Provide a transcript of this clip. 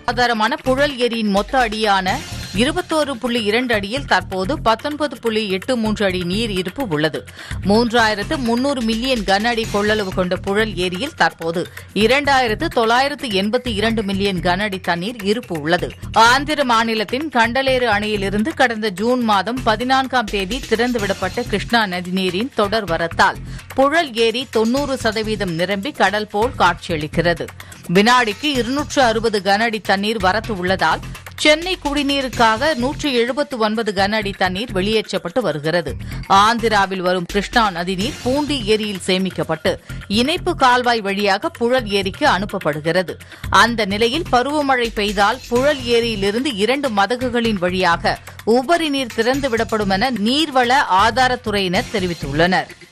ஆதாரமான புழல் ஏரியின் மொத்த அடியான இருபத்தோரு புள்ளி இரண்டு அடியில் தற்போது பத்தொன்பது புள்ளி எட்டு மூன்று அடி நீர் இருப்பு உள்ளது மூன்றாயிரத்து முன்னூறு மில்லியன் கன அடி கொள்ளளவு கொண்ட புழல் ஏரியில் தற்போது இரண்டாயிரத்து தொள்ளாயிரத்து எண்பத்தி இரண்டு மில்லியன் கன அடி தண்ணீர் இருப்பு உள்ளது ஆந்திர மாநிலத்தின் கண்டலேறு அணையிலிருந்து கடந்த ஜூன் மாதம் பதினான்காம் தேதி திறந்துவிடப்பட்ட கிருஷ்ணா நதிநீரின் தொடர் வரத்தால் புழல் ஏரி தொன்னூறு சதவீதம் நிரம்பி கடல் போல் காட்சியளிக்கிறது வினாடிக்கு இருநூற்று அறுபது கன அடி தண்ணீர் வரத்து உள்ளதால் சென்னை குடிநீருக்காக நூற்று எழுபத்து ஒன்பது கன அடி தண்ணீர் வெளியேற்றப்பட்டு வருகிறது ஆந்திராவில் வரும் கிருஷ்ணா நதிநீர் பூண்டி ஏரியில் சேமிக்கப்பட்டு இணைப்பு கால்வாய் வழியாக புழல் ஏரிக்கு அனுப்பப்படுகிறது அந்த நிலையில் பருவமழை பெய்தால் புழல் ஏரியிலிருந்து இரண்டு மதகுகளின் வழியாக உபரி நீர் திறந்து விடப்படும் என நீர்வள ஆதாரத்துறையினர் தெரிவித்துள்ளனர்